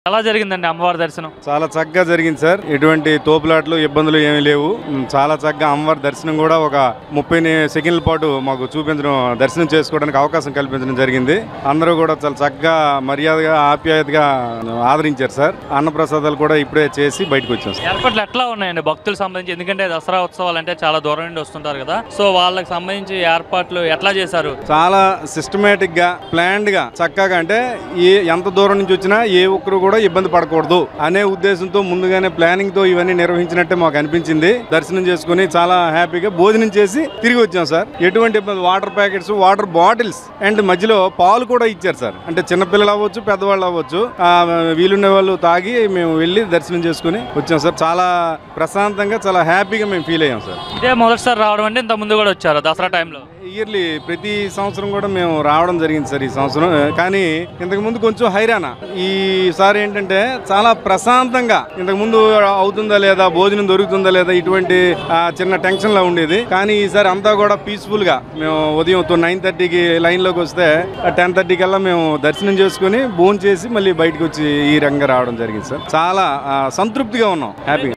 ఎలా జరిగిందండి అమ్మవారి దర్శనం చాలా చక్కగా జరిగింది సార్ ఎటువంటి తోపులాట్లు ఇబ్బందులు ఏమీ లేవు ఉమ్, చాలా చక్కగా అమ్మవారి దర్శనం కూడా ఒక ముప్పై ని- సెకండ్ల పాటు మాకు చూపించడం దర్శనం చేసుకోవడానికి అవకాశం కల్పించడం జరిగింది అందరూ కూడా చాలా చక్కగా మర్యాదగా ఆప్యాయతగా ఆదరించారు సార్ అన్నప్రసాదాలు కూడా ఇప్పుడే చేసి బయటకు వచ్చాం సార్ ఏర్పాట్లు ఎట్లా ఉన్నాయండి భక్తులకు సంబంధించి ఎందుకంటే దసరా ఉత్సవాలు అంటే చాలా దూరం నుండి వస్తుంటారు కదా సో వాళ్ళకి సంబంధించి ఏర్పాట్లు ఎట్లా చేశారు చాలా సిస్టమేటిక్ గా ప్లాన్డ్ గా చక్కగా అంటే ఏ ఎంత దూరం నుంచి వచ్చినా ఏ ఒక్కరు కూడా ఇబ్బంది పడకూడదు అనే ఉద్దేశంతో ముందుగానే ప్లానింగ్ తో ఇవన్నీ నిర్వహించినట్టే మాకు అనిపించింది దర్శనం చేసుకుని చాలా హ్యాపీగా భోజనం చేసి తిరిగి వచ్చాం సార్ ఎటువంటి ఇబ్బంది water packets water bottles and మధ్యలో పాలు కూడా ఇచ్చారు సార్ అంటే చిన్నపిల్లలు అవ్వచ్చు పెద్దవాళ్ళు అవ్వచ్చు ఆ, వీలున్న వాళ్ళు తాగి మేము వెళ్ళి దర్శనం చేసుకుని వచ్చాం సార్ చాలా ప్రశాంతంగా చాలా హ్యాపీగా మేము ఫీల్ అయ్యాం సార్ ఇదే మొదటిసారి రావడం అంటే ఇంత ముందు కూడా వచ్చారు దసరా టైంలో ఇయర్లీ ప్రతి సంవత్సరం కూడా మేము రావడం జరిగింది సార్ ఈ సంవత్సరం కానీ ఇంతకు ముందు కొంచెం హైరాణ ఈసారి ఏంటంటే చాలా ప్రశాంతంగా ఇంతకు ముందు అవుతుందా లేదా భోజనం దొరుకుతుందా లేదా ఇటువంటి ఆ, చిన్న టెన్షన్ లా ఉండేది కానీ ఈసారి అంతా కూడా పీస్ఫుల్ గా మేము ఉదయం నైన్ థర్టీకి లైన్ లోకి వస్తే టెన్ థర్టీ కల్లా మేము దర్శనం చేసుకుని భోజనం చేసి మళ్ళీ బయటకు వచ్చి ఈ రంగా రావడం జరిగింది సార్ చాలా ఆ, సంతృప్తిగా ఉన్నాం హ్యాపీగా